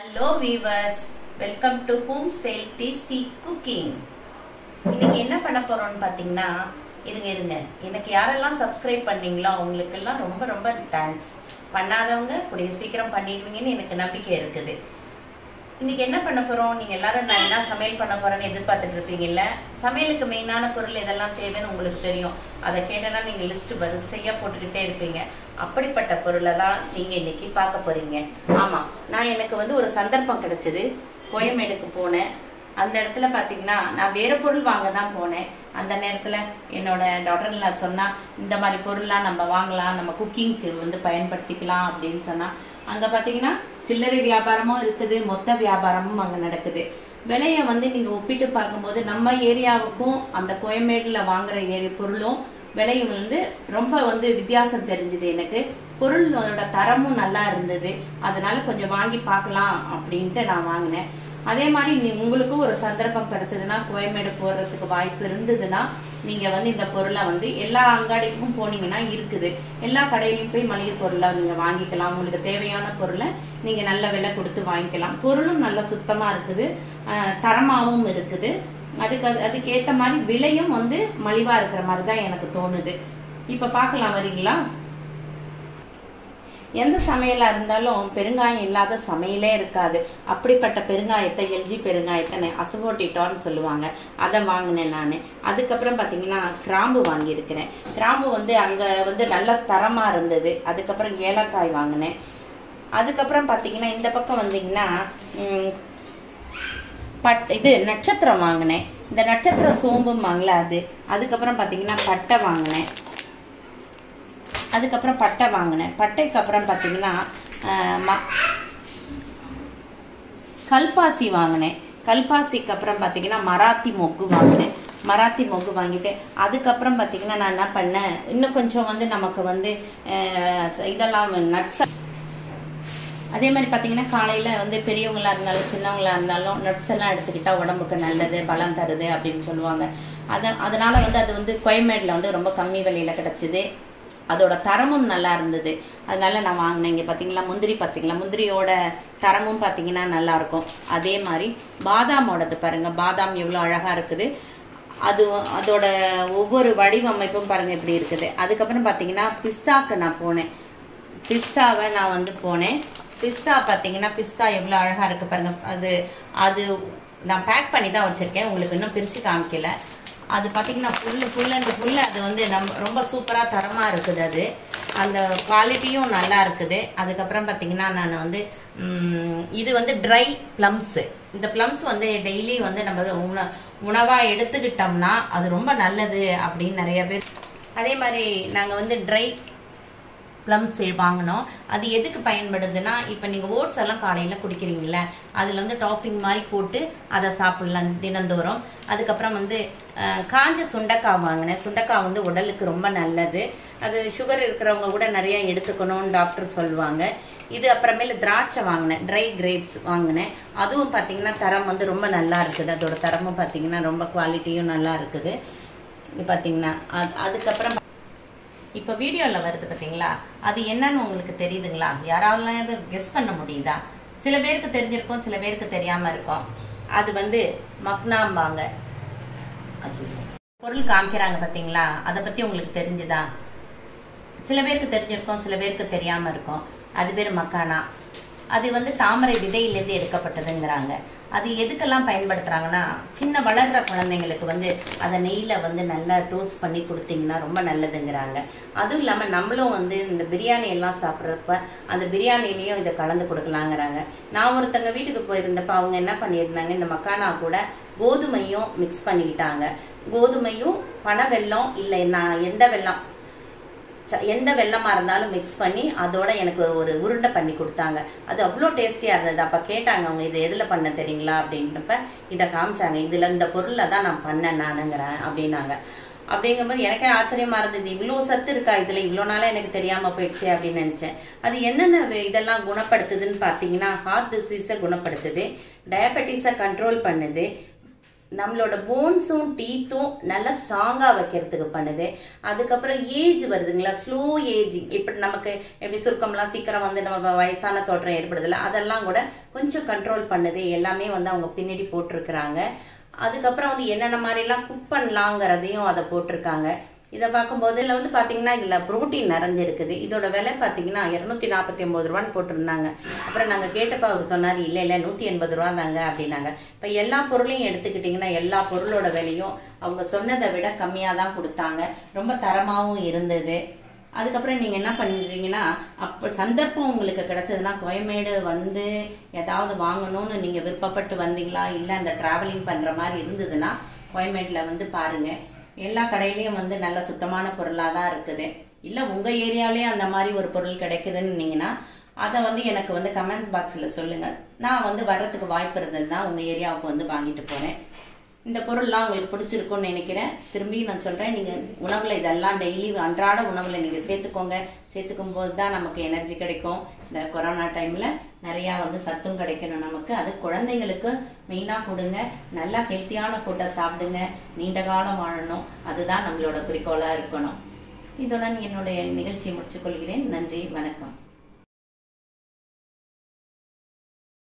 Hello viewers welcome to home style tasty cooking இன்னைக்கு என்ன பண்ண போறோம்னு பாத்தீங்கன்னா இருங்க இருங்க எனக்கு யாரெல்லாம் சப்ஸ்கிரைப் பண்ணீங்களோ அவங்களுக்கெல்லாம் ரொம்ப ரொம்ப தேங்க்ஸ் பண்ணாதவங்க கூடிய சீக்கிரம் பண்ணிடுவீங்கன்னு எனக்கு நம்பிக்கை இருக்குது இன்னைக்கு என்ன பண்ண போறோம் நீங்க எல்லாரும் நான் என்ன சமையல் பண்ண போறேன்னு எதிர்பார்த்துட்டு இருப்பீங்கல்ல சமையலுக்கு மெயினான பொருள் இதெல்லாம் தேவைன்னு உங்களுக்கு தெரியும் அதை கேட்டனா நீங்க லிஸ்ட் வரிசையா போட்டுக்கிட்டே இருப்பீங்க அப்படிப்பட்ட பொருளை தான் நீங்க இன்னைக்கு பார்க்க போறீங்க ஆமா நான் எனக்கு வந்து ஒரு சந்தர்ப்பம் கிடைச்சது கோயமேடுக்கு போனேன் அந்த இடத்துல பாத்தீங்கன்னா நான் வேற பொருள் வாங்க தான் போனேன் அந்த நேரத்துல என்னோட டாட்டர்ல சொன்னா இந்த மாதிரி பொருள்லாம் நம்ம வாங்கலாம் நம்ம குக்கிங்க்கு வந்து பயன்படுத்திக்கலாம் அப்படின்னு சொன்னா அங்க பாத்தீங்கன்னா சில்லறை வியாபாரமும் இருக்குது மொத்த வியாபாரமும் அங்க நடக்குது விலையை வந்து நீங்க ஒப்பிட்டு பார்க்கும்போது நம்ம ஏரியாவுக்கும் அந்த கோயம்பேடுல வாங்குற ஏரி பொருளும் விலையும் வந்து ரொம்ப வந்து வித்தியாசம் தெரிஞ்சது எனக்கு பொருளோட தரமும் நல்லா இருந்தது அதனால கொஞ்சம் வாங்கி பார்க்கலாம் அப்படின்ட்டு நான் வாங்கினேன் அதே மாதிரி நீ உங்களுக்கும் ஒரு சந்தர்ப்பம் கிடைச்சதுன்னா கோயம்பேடு போடுறதுக்கு வாய்ப்பு இருந்ததுன்னா நீங்க வந்து இந்த பொருளை வந்து எல்லா அங்காடிக்கும் போனீங்கன்னா இருக்குது எல்லா கடையிலையும் போய் மளிகை பொருளை நீங்க வாங்கிக்கலாம் உங்களுக்கு தேவையான பொருளை நீங்க நல்ல விலை கொடுத்து வாங்கிக்கலாம் பொருளும் நல்ல சுத்தமா இருக்குது அஹ் தரமாவும் இருக்குது அதுக்கு அது அதுக்கேற்ற மாதிரி விலையும் வந்து மலிவா இருக்கிற மாதிரி தான் எனக்கு தோணுது இப்ப பார்க்கலாம் வரீங்களா எந்த சமையலா இருந்தாலும் பெருங்காயம் இல்லாத சமையலே இருக்காது அப்படிப்பட்ட பெருங்காயத்தை எல்ஜி பெருங்காயத்தை அசுபோட்டிட்டோன்னு சொல்லுவாங்க அதை வாங்கினேன் நான் அதுக்கப்புறம் பார்த்தீங்கன்னா கிராம்பு வாங்கியிருக்கிறேன் கிராம்பு வந்து அங்கே வந்து நல்ல தரமாக இருந்தது அதுக்கப்புறம் ஏலக்காய் வாங்கினேன் அதுக்கப்புறம் பார்த்தீங்கன்னா இந்த பக்கம் வந்தீங்கன்னா ம், பட் இது நட்சத்திரம் வாங்கினேன் இந்த நட்சத்திர சோம்பும் வாங்கல அது அதுக்கப்புறம் பார்த்தீங்கன்னா பட்டை வாங்கினேன் அதுக்கப்புறம் பட்டை வாங்கினேன் பட்டைக்கு அப்புறம் பார்த்தீங்கன்னா ஆஹ், ம- கல்பாசி வாங்கினேன் கல்பாசிக்கு அப்புறம் பார்த்தீங்கன்னா மராத்தி மொக்கு வாங்கினேன் மராத்தி மொக்கு வாங்கிட்டு அதுக்கப்புறம் பார்த்தீங்கன்னா நான் என்ன பண்ணேன் இன்னும் கொஞ்சம் வந்து நமக்கு வந்து ஆஹ், இதெல்லாம் நட்ஸ் அதே மாதிரி பார்த்தீங்கன்னா காலையில் வந்து பெரியவங்களா இருந்தாலும் சின்னவங்களா இருந்தாலும் நட்ஸ் எல்லாம் எடுத்துக்கிட்டா உடம்புக்கு நல்லது பலம் தருது அப்படின்னு சொல்லுவாங்க அத அதனால வந்து அது வந்து கோயம்பேடில் வந்து ரொம்ப கம்மி விலையில கிடச்சிது அதோட தரமும் நல்லா இருந்தது அதனால நான் வாங்கினேன் இங்கே பார்த்தீங்களா முந்திரி பார்த்தீங்களா முந்திரியோட தரமும் பார்த்தீங்கன்னா நல்லா இருக்கும் அதே மாதிரி பாதாமோடது பாருங்க பாதாம் எவ்வளோ அழகாக இருக்குது அது அதோட ஒவ்வொரு வடிவமைப்பும் பாருங்க இப்படி இருக்குது அதுக்கப்புறம் பார்த்தீங்கன்னா பிஸ்தாக்கு நான் போனேன் பிஸ்தாவை நான் வந்து போனேன் பிஸ்தா பார்த்தீங்கன்னா பிஸ்தா எவ்வளோ அழகாக இருக்கு பாருங்க அது அது நான் பேக் பண்ணி தான் வச்சிருக்கேன் உங்களுக்கு இன்னும் பிரித்து காமிக்கல அது பார்த்தீங்கன்னா ஃபுல்லு ஃபுல் அண்ட் ஃபுல்லு அது வந்து நம்ம ரொம்ப சூப்பராக தரமாக இருக்குது அது அந்த குவாலிட்டியும் நல்லா இருக்குது அதுக்கப்புறம் பார்த்தீங்கன்னா நான் வந்து ம், இது வந்து ட்ரை ப்ளம்ஸு இந்த ப்ளம்ஸ் வந்து டெய்லி வந்து நம்ம உண உணவாக எடுத்துக்கிட்டோம்னா அது ரொம்ப நல்லது அப்படின்னு நிறைய பேர் அதே மாதிரி நாங்கள் வந்து ட்ரை ப்ளம்ஸ் வாங்கினோம் அது எதுக்கு பயன்படுதுன்னா இப்போ நீங்கள் ஓட்ஸ் எல்லாம் காலையில் குடிக்கிறீங்கள அதில் வந்து டாப்பிங் மாதிரி போட்டு அதை சாப்பிடலாம் தினந்தோறும் அதுக்கப்புறம் வந்து அஹ், காஞ்ச சுண்டைக்காய் வாங்கினேன் சுண்டைக்காய் வந்து உடலுக்கு ரொம்ப நல்லது அது சுகர் இருக்கிறவங்க கூட நிறைய எடுத்துக்கணும்னு டாக்டர் சொல்லுவாங்க இது அப்புறமேல திராட்சை வாங்கினேன் ட்ரை கிரேப்ஸ் வாங்கினேன் அதுவும் பார்த்தீங்கன்னா தரம் வந்து ரொம்ப நல்லா இருக்குது அதோட தரமும் பார்த்தீங்கன்னா ரொம்ப குவாலிட்டியும் நல்லா இருக்குது இது பார்த்தீங்கன்னா அது அதுக்கப்புறம் இப்போ வீடியோவில் வருது பார்த்தீங்களா அது என்னன்னு உங்களுக்கு தெரியுதுங்களா யாராவது கெஸ் பண்ண முடியுதா சில பேருக்கு தெரிஞ்சிருக்கும் சில பேருக்கு தெரியாம இருக்கும் அது வந்து மக்னாம்பாங்க ஐயோ. பொருள் காமிக்கிறாங்க பார்த்தீங்களா அதை பத்தி உங்களுக்கு தெரிஞ்சுதா சில பேருக்கு தெரிஞ்சிருக்கும் சில பேருக்கு தெரியாம இருக்கும் அது பேர் மக்கானா அது வந்து தாமரை விதையிலேருந்து எடுக்கப்பட்டதுங்கிறாங்க அது எதுக்கெல்லாம் பயன்படுத்துறாங்கன்னா சின்ன வளர்ற குழந்தைங்களுக்கு வந்து அதை நெய்யில வந்து நல்லா டோஸ்ட் பண்ணி கொடுத்தீங்கன்னா ரொம்ப நல்லதுங்கிறாங்க அதுவும் இல்லாமல் நம்மளும் வந்து இந்த பிரியாணி எல்லாம் சாப்பிட்றப்ப அந்த பிரியாணிலையும் இதை கலந்து கொடுக்கலாங்கிறாங்க நான் ஒருத்தங்க வீட்டுக்கு போயிருந்தப்ப அவங்க என்ன பண்ணியிருந்தாங்க இந்த மக்கானா கூட கோதுமையும் மிக்ஸ் பண்ணிக்கிட்டாங்க கோதுமையும் பனை வெல்லம் இல்லை நான் எந்த வெல்லம் ச- எந்த வெள்ளமா இருந்தாலும் மிக்ஸ் பண்ணி அதோட எனக்கு ஒரு உருண்டை பண்ணி கொடுத்தாங்க அது அவ்வளோ டேஸ்டியா இருந்தது அப்ப கேட்டாங்க அவங்க இது எதுல பண்ண தெரியுங்களா அப்படின்றப்ப இதை காமிச்சாங்க இதுல இந்த பொருள்ல தான் நான் பண்ணேன் நானுங்கிறேன் அப்படின்னாங்க அப்படிங்கும்போது எனக்கே ஆச்சரியமா இருந்தது இவ்வளோ சத்து இருக்கா இதுல இவ்வளோ நாளா எனக்கு தெரியாம போயிடுச்சு அப்படின்னு நினைச்சேன் அது என்னென்ன வே- இதெல்லாம் குணப்படுத்துதுன்னு பார்த்தீங்கன்னா ஹார்ட் டிசீஸை குணப்படுத்துது டயபெட்டிஸை கண்ட்ரோல் பண்ணுது நம்மளோட போன்ஸும் டீத்தும் நல்லா ஸ்ட்ராங்காக வைக்கிறதுக்கு பண்ணுது அதுக்கப்புறம் ஏஜ் வருதுங்களா ஸ்லோ ஏஜிங் இப்படி நமக்கு எப்படி சுருக்கம்லாம் சீக்கிரம் வந்து நம்ம வயசான தோற்றம் ஏற்படுதுல அதெல்லாம் கூட கொஞ்சம் கண்ட்ரோல் பண்ணுது எல்லாமே வந்து அவங்க பின்னாடி போட்டிருக்கிறாங்க அதுக்கப்புறம் வந்து என்னென்ன மாதிரிலாம் குக் பண்ணலாங்கிறதையும் அதை போட்டிருக்காங்க இதை பார்க்கும்போது இதில் வந்து பார்த்தீங்கன்னா இதில் ப்ரோட்டீன் நிறைஞ்சிருக்குது இதோட விலை பார்த்தீங்கன்னா இரநூத்தி நாற்பத்தி ஒம்பது ரூபான்னு போட்டிருந்தாங்க அப்புறம் நாங்கள் கேட்டப்ப அவர் சொன்னார் இல்லை இல்லை நூற்றி எண்பது ரூபா தாங்க அப்படின்னாங்க இப்போ எல்லா பொருளையும் எடுத்துக்கிட்டிங்கன்னா எல்லா பொருளோட விலையும் அவங்க சொன்னதை விட கம்மியாக தான் கொடுத்தாங்க ரொம்ப தரமாகவும் இருந்தது அதுக்கப்புறம் நீங்கள் என்ன பண்ணுறீங்கன்னா அப்போ சந்தர்ப்பம் உங்களுக்கு கிடைச்சதுன்னா கோயமேடு வந்து ஏதாவது வாங்கணும்னு நீங்கள் விருப்பப்பட்டு வந்தீங்களா இல்லை அந்த ட்ராவலிங் பண்ணுற மாதிரி இருந்ததுன்னா கோயமேட்டில் வந்து பாருங்கள் எல்லா கடையிலையும் வந்து நல்ல சுத்தமான பொருளாக தான் இருக்குது இல்லை உங்கள் ஏரியாவிலே அந்த மாதிரி ஒரு பொருள் கிடைக்குதுன்னீங்கன்னா அதை வந்து எனக்கு வந்து கமெண்ட் பாக்ஸில் சொல்லுங்கள் நான் வந்து வர்றதுக்கு வாய்ப்பு இருந்ததுன்னா உங்கள் ஏரியாவுக்கு வந்து வாங்கிட்டு போகிறேன் இந்த பொருள்லாம் உங்களுக்கு பிடிச்சிருக்கும்னு நினைக்கிறேன் திரும்பி நான் சொல்கிறேன் நீங்கள் உணவில் இதெல்லாம் டெய்லி அன்றாட உணவில் நீங்கள் சேர்த்துக்கோங்க சேர்த்துக்கும் போது தான் நமக்கு எனர்ஜி கிடைக்கும் இந்த கொரோனா டைமில் நிறையா வந்து சத்தும் கிடைக்கணும் நமக்கு அது குழந்தைங்களுக்கு மெயினாக கொடுங்க நல்லா ஹெல்த்தியான ஃபுட்டை சாப்பிடுங்க நீண்ட காலம் வாழணும் அதுதான் நம்மளோட குறிக்கோளாக இருக்கணும் இதுடன் என்னுடைய நிகழ்ச்சியை முடிச்சுக்கொள்கிறேன் நன்றி வணக்கம்